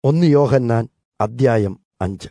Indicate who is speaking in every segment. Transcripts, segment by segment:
Speaker 1: ഒന്ന് യോഹന്നാൻ അദ്ധ്യായം അഞ്ച്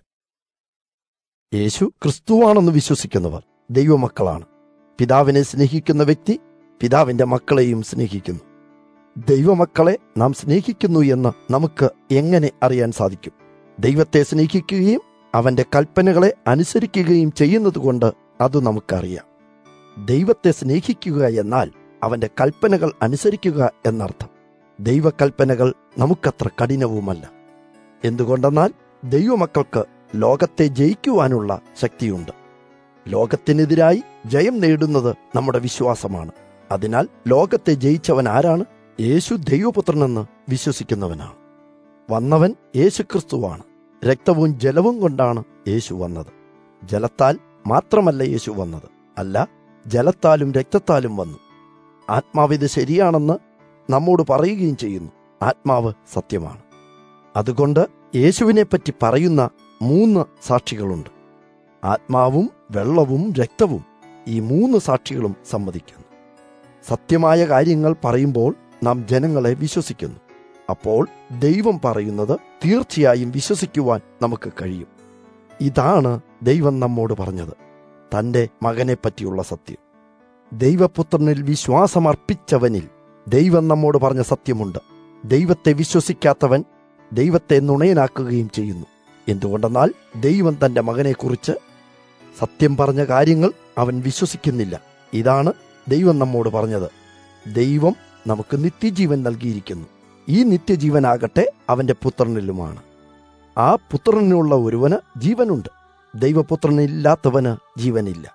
Speaker 1: യേശു ക്രിസ്തുവാണെന്ന് വിശ്വസിക്കുന്നവർ ദൈവമക്കളാണ് പിതാവിനെ സ്നേഹിക്കുന്ന വ്യക്തി പിതാവിന്റെ മക്കളെയും സ്നേഹിക്കുന്നു ദൈവമക്കളെ നാം സ്നേഹിക്കുന്നു എന്ന് നമുക്ക് എങ്ങനെ അറിയാൻ സാധിക്കും ദൈവത്തെ സ്നേഹിക്കുകയും അവന്റെ കൽപ്പനകളെ അനുസരിക്കുകയും ചെയ്യുന്നതുകൊണ്ട് അത് നമുക്കറിയാം ദൈവത്തെ സ്നേഹിക്കുക എന്നാൽ അവന്റെ കൽപ്പനകൾ അനുസരിക്കുക എന്നർത്ഥം ദൈവകൽപ്പനകൾ നമുക്കത്ര കഠിനവുമല്ല എന്തുകൊണ്ടെന്നാൽ ദൈവമക്കൾക്ക് ലോകത്തെ ജയിക്കുവാനുള്ള ശക്തിയുണ്ട് ലോകത്തിനെതിരായി ജയം നേടുന്നത് നമ്മുടെ വിശ്വാസമാണ് അതിനാൽ ലോകത്തെ ജയിച്ചവൻ ആരാണ് യേശു ദൈവപുത്രനെന്ന് വിശ്വസിക്കുന്നവനാണ് വന്നവൻ യേശുക്രിസ്തുവാണ് രക്തവും ജലവും കൊണ്ടാണ് യേശു വന്നത് ജലത്താൽ മാത്രമല്ല യേശു വന്നത് അല്ല ജലത്താലും രക്തത്താലും വന്നു ആത്മാവിത് ശരിയാണെന്ന് നമ്മോട് പറയുകയും ചെയ്യുന്നു ആത്മാവ് സത്യമാണ് അതുകൊണ്ട് യേശുവിനെപ്പറ്റി പറയുന്ന മൂന്ന് സാക്ഷികളുണ്ട് ആത്മാവും വെള്ളവും രക്തവും ഈ മൂന്ന് സാക്ഷികളും സമ്മതിക്കുന്നു സത്യമായ കാര്യങ്ങൾ പറയുമ്പോൾ നാം ജനങ്ങളെ വിശ്വസിക്കുന്നു അപ്പോൾ ദൈവം പറയുന്നത് തീർച്ചയായും വിശ്വസിക്കുവാൻ നമുക്ക് കഴിയും ഇതാണ് ദൈവം നമ്മോട് പറഞ്ഞത് തന്റെ മകനെ പറ്റിയുള്ള സത്യം ദൈവപുത്രനിൽ വിശ്വാസമർപ്പിച്ചവനിൽ ദൈവം നമ്മോട് പറഞ്ഞ സത്യമുണ്ട് ദൈവത്തെ വിശ്വസിക്കാത്തവൻ ദൈവത്തെ നുണയനാക്കുകയും ചെയ്യുന്നു എന്തുകൊണ്ടെന്നാൽ ദൈവം തന്റെ മകനെക്കുറിച്ച് സത്യം പറഞ്ഞ കാര്യങ്ങൾ അവൻ വിശ്വസിക്കുന്നില്ല ഇതാണ് ദൈവം നമ്മോട് പറഞ്ഞത് ദൈവം നമുക്ക് നിത്യജീവൻ നൽകിയിരിക്കുന്നു ഈ നിത്യജീവനാകട്ടെ അവന്റെ പുത്രനിലുമാണ് ആ പുത്രനുള്ള ഒരുവന് ജീവനുണ്ട് ദൈവപുത്രനില്ലാത്തവന് ജീവനില്ല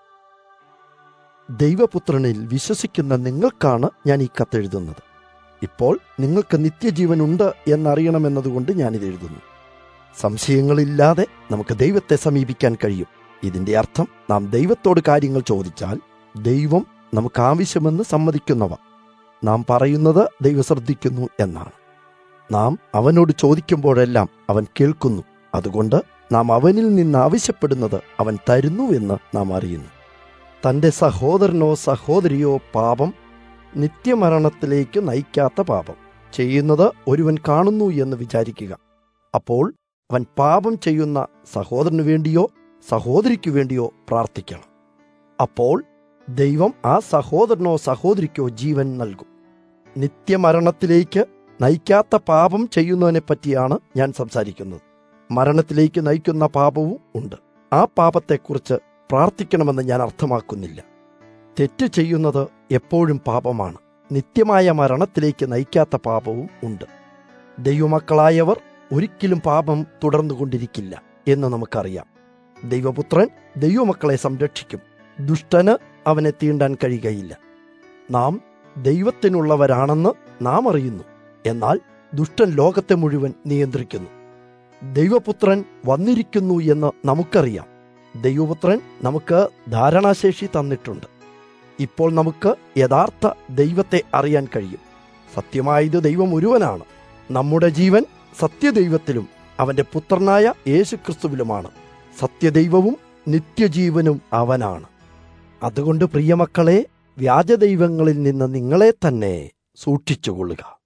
Speaker 1: ദൈവപുത്രനിൽ വിശ്വസിക്കുന്ന നിങ്ങൾക്കാണ് ഞാൻ ഈ കത്തെഴുതുന്നത് ഇപ്പോൾ നിങ്ങൾക്ക് നിത്യജീവനുണ്ട് എന്നറിയണമെന്നതുകൊണ്ട് ഞാനിത് എഴുതുന്നു സംശയങ്ങളില്ലാതെ നമുക്ക് ദൈവത്തെ സമീപിക്കാൻ കഴിയും ഇതിന്റെ അർത്ഥം നാം ദൈവത്തോട് കാര്യങ്ങൾ ചോദിച്ചാൽ ദൈവം നമുക്ക് ആവശ്യമെന്ന് സമ്മതിക്കുന്നവ നാം പറയുന്നത് ദൈവം ശ്രദ്ധിക്കുന്നു എന്നാണ് നാം അവനോട് ചോദിക്കുമ്പോഴെല്ലാം അവൻ കേൾക്കുന്നു അതുകൊണ്ട് നാം അവനിൽ നിന്ന് ആവശ്യപ്പെടുന്നത് അവൻ തരുന്നു എന്ന് നാം അറിയുന്നു തന്റെ സഹോദരനോ സഹോദരിയോ പാപം നിത്യമരണത്തിലേക്ക് നയിക്കാത്ത പാപം ചെയ്യുന്നത് ഒരുവൻ കാണുന്നു എന്ന് വിചാരിക്കുക അപ്പോൾ അവൻ പാപം ചെയ്യുന്ന സഹോദരനു വേണ്ടിയോ സഹോദരിക്കു വേണ്ടിയോ പ്രാർത്ഥിക്കണം അപ്പോൾ ദൈവം ആ സഹോദരനോ സഹോദരിക്കോ ജീവൻ നൽകും നിത്യമരണത്തിലേക്ക് നയിക്കാത്ത പാപം ചെയ്യുന്നതിനെ പറ്റിയാണ് ഞാൻ സംസാരിക്കുന്നത് മരണത്തിലേക്ക് നയിക്കുന്ന പാപവും ഉണ്ട് ആ പാപത്തെക്കുറിച്ച് പ്രാർത്ഥിക്കണമെന്ന് ഞാൻ അർത്ഥമാക്കുന്നില്ല തെറ്റ് ചെയ്യുന്നത് എപ്പോഴും പാപമാണ് നിത്യമായ മരണത്തിലേക്ക് നയിക്കാത്ത പാപവും ഉണ്ട് ദൈവമക്കളായവർ ഒരിക്കലും പാപം തുടർന്നുകൊണ്ടിരിക്കില്ല എന്ന് നമുക്കറിയാം ദൈവപുത്രൻ ദൈവമക്കളെ സംരക്ഷിക്കും ദുഷ്ടന് അവനെ തീണ്ടാൻ കഴിയുകയില്ല നാം ദൈവത്തിനുള്ളവരാണെന്ന് നാം അറിയുന്നു എന്നാൽ ദുഷ്ടൻ ലോകത്തെ മുഴുവൻ നിയന്ത്രിക്കുന്നു ദൈവപുത്രൻ വന്നിരിക്കുന്നു എന്ന് നമുക്കറിയാം ദൈവപുത്രൻ നമുക്ക് ധാരണാശേഷി തന്നിട്ടുണ്ട് ഇപ്പോൾ നമുക്ക് യഥാർത്ഥ ദൈവത്തെ അറിയാൻ കഴിയും സത്യമായത് ദൈവം ഒരുവനാണ് നമ്മുടെ ജീവൻ സത്യദൈവത്തിലും അവന്റെ പുത്രനായ യേശുക്രിസ്തുവിലുമാണ് സത്യദൈവവും നിത്യജീവനും അവനാണ് അതുകൊണ്ട് പ്രിയമക്കളെ വ്യാജദൈവങ്ങളിൽ നിന്ന് നിങ്ങളെ തന്നെ സൂക്ഷിച്ചുകൊള്ളുക